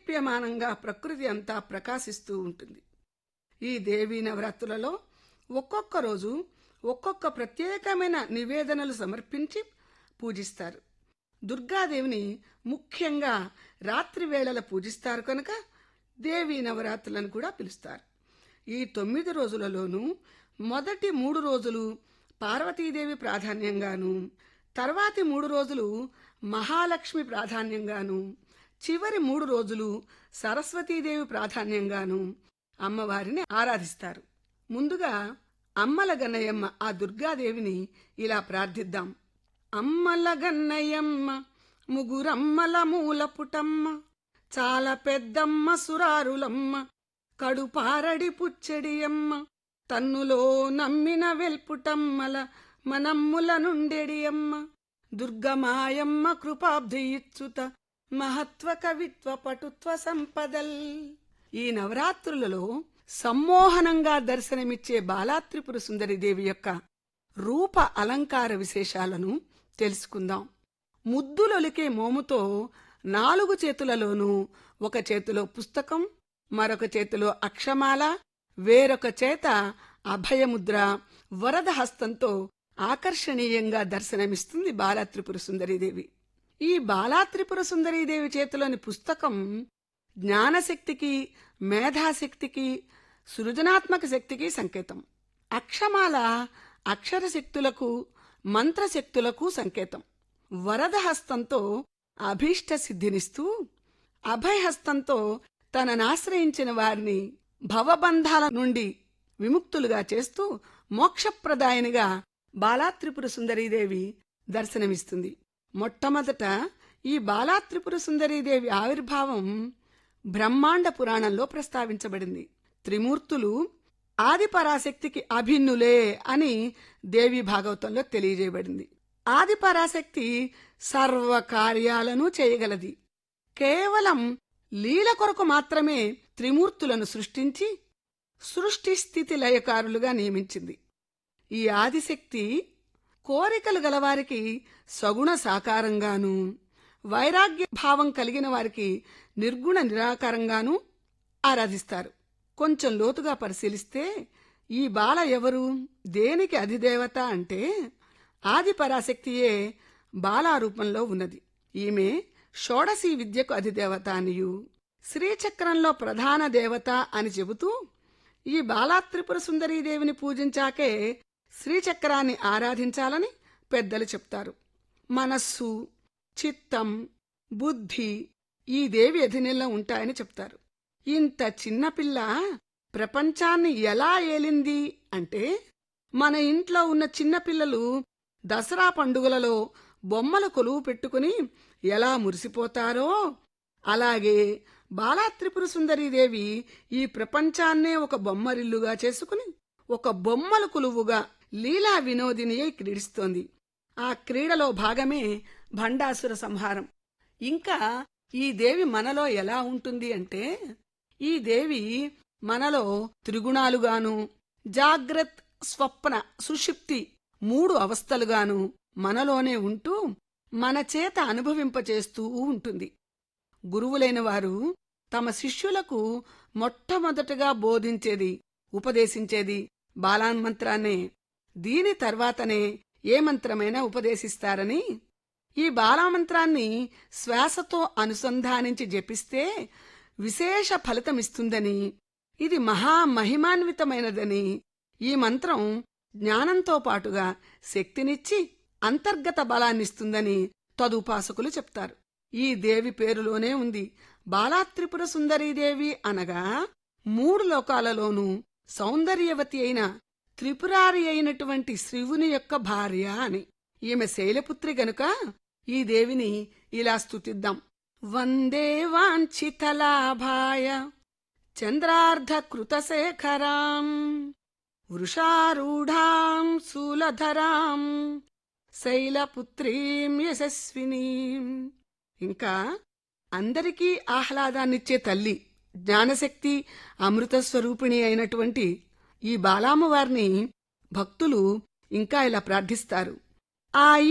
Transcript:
దేదీప్యమానంగా ప్రకృతి అంతా ప్రకాశిస్తూ ఉంటుంది ఈ దేవీ నవరాత్రులలో ఒక్కొక్క రోజు ఒక్కొక్క ప్రత్యేకమైన నివేదనలు సమర్పించి పూజిస్తారు దుర్గాదేవిని ముఖ్యంగా రాత్రి వేళల పూజిస్తారు కనుక దేవీ నవరాత్రులను కూడా పిలుస్తారు ఈ తొమ్మిది రోజులలోనూ మొదటి మూడు రోజులు పార్వతీదేవి ప్రాధాన్యంగాను తర్వాతి మూడు రోజులు మహాలక్ష్మి ప్రాధాన్యంగాను చివరి మూడు రోజులు సరస్వతీదేవి ప్రాధాన్యంగాను అమ్మవారిని ఆరాధిస్తారు ముందుగా అమ్మల గన్నయమ్మ ఆ దుర్గాదేవిని ఇలా ప్రార్థిద్దాం అమ్మల గన్నయమ్మ ముగురమ్మల మూల పుటమ్మ చాలా పెద్దమ్మ సురారులమ్మ కడుపారడి పుచ్చడియమ్మ తన్నులో నమ్మిన వెల్పుటమ్మల మనమ్ముల నుండెడియమ్మ దుర్గమాయమ్మ కృపాబ్ధి ఇచ్చుత మహత్వ కవిత్వ పటుత్వ సంపదల్ ఈ నవరాత్రులలో సమ్మోహనంగా దర్శనమిచ్చే బాలాత్రిపుర సుందరిదేవి యొక్క రూప అలంకార విశేషాలను తెలుసుకుందాం ముద్దులొలికే మోముతో నాలుగు చేతులలోనూ ఒక చేతిలో పుస్తకం మరొక చేతిలో అక్షమాల వేరొక చేత అభయముద్ర వరద హస్తంతో ఆకర్షణీయంగా దర్శనమిస్తుంది బాలాత్రిపుర సుందరీదేవి ఈ బాలాత్రిపుర సుందరీదేవి చేతిలోని పుస్తకం జ్ఞానశక్తికి మేధాశక్తికి సృజనాత్మక శక్తికి సంకేతం అక్షమాల అక్షర శక్తులకు మంత్రశక్తులకు సంకేతం వరద హస్తంతో అభీష్ట సిద్ధినిస్తూ అభయహస్తంతో తననాశ్రయించిన వారిని భవబంధాల నుండి విముక్తులుగా చేస్తూ మోక్షప్రదాయనిగా బాలాత్రిపుర సుందరీదేవి దర్శనమిస్తుంది మొట్టమొదట ఈ బాలాత్రిపుర సుందరీదేవి ఆవిర్భావం బ్రహ్మాండ పురాణంలో ప్రస్తావించబడింది త్రిమూర్తులు ఆది పరాశక్తికి అభిన్నులే అని దేవి భాగవతంలో తెలియజేయబడింది ఆది పరాశక్తి సర్వ కార్యాలను చేయగలది కేవలం లీల కొరకు మాత్రమే త్రిమూర్తులను సృష్టించి సృష్టి స్థితి లయకారులుగా నియమించింది ఈ ఆదిశక్తి కోరికలు గలవారికి సగుణ సాకారంగాను వైరాగ్య భావం కలిగిన వారికి నిర్గుణ నిరాకారంగాను ఆరాధిస్తారు కొంచెం లోతుగా పరిశీలిస్తే ఈ బాల ఎవరు దేనికి అధిదేవత అంటే ఆది పరాశక్తియే బాలారూపంలో ఉన్నది ఈమె షోడశీ విద్యకు అధిదేవత అనియు శ్రీచక్రంలో ప్రధాన దేవత అని చెబుతూ ఈ బాలాత్రిపుర సుందరీదేవిని పూజించాకే శ్రీచక్రాన్ని ఆరాధించాలని పెద్దలు చెప్తారు మనస్సు చిత్తం బుద్ధి ఈ దేవి అధీనంలో ఉంటాయని చెప్తారు ఇంత చిన్నపిల్ల ప్రపంచాన్ని ఎలా ఏలింది అంటే మన ఇంట్లో ఉన్న చిన్నపిల్లలు దసరా పండుగలలో బొమ్మలు కొలువు పెట్టుకుని ఎలా మురిసిపోతారో అలాగే బాలాత్రిపుర సుందరీదేవి ఈ ప్రపంచాన్నే ఒక బొమ్మరిల్లుగా చేసుకుని ఒక బొమ్మల కొలువుగా లీలా వినోదిని అయి క్రీడిస్తోంది ఆ క్రీడలో భాగమే భండాసుర సంహారం ఇంకా ఈ దేవి మనలో ఎలా ఉంటుంది అంటే ఈ దేవి మనలో త్రిగుణాలుగాను జాగ్రత్ స్వప్న సుషిప్తి మూడు అవస్థలుగాను మనలోనే ఉంటూ మన చేత అనుభవింపచేస్తూ ఉంటుంది గురువులైన వారు తమ శిష్యులకు మొట్టమొదటగా బోధించేది ఉపదేశించేది బాలాన్మంత్రాన్నే దీని తర్వాతనే ఏ మంత్రమైనా ఉపదేశిస్తారని ఈ బాలామంత్రాన్ని శ్వాసతో అనుసంధానించి జపిస్తే విశేష ఫలితమిస్తుందని ఇది మహామహిమాన్వితమైనదని ఈ మంత్రం జ్ఞానంతో పాటుగా శక్తినిచ్చి అంతర్గత బలాన్నిస్తుందని తదుపాసకులు చెప్తారు ఈ దేవి పేరులోనే ఉంది బాలాత్రిపుర సుందరీదేవి అనగా మూడు లోకాలలోనూ సౌందర్యవతి అయిన త్రిపురారి అయినటువంటి శివుని యొక్క భార్య అని ఈమె శైలపుత్రి గనుక ఈ దేవిని ఇలా స్తుతిద్దాం వందే వాంఛితలాభాయ చంద్రార్ధకృతశేఖరాం వృషారూఢాం శూలధరాం శైలపుత్రీం యశస్వినీం ఇంకా అందరికీ ఆహ్లాదాన్నిచ్చే తల్లి జ్ఞానశక్తి అమృత స్వరూపిణి అయినటువంటి ఈ బాలామ్మవారిని భక్తులు ఇంకా ఇలా ప్రార్థిస్తారు ఆ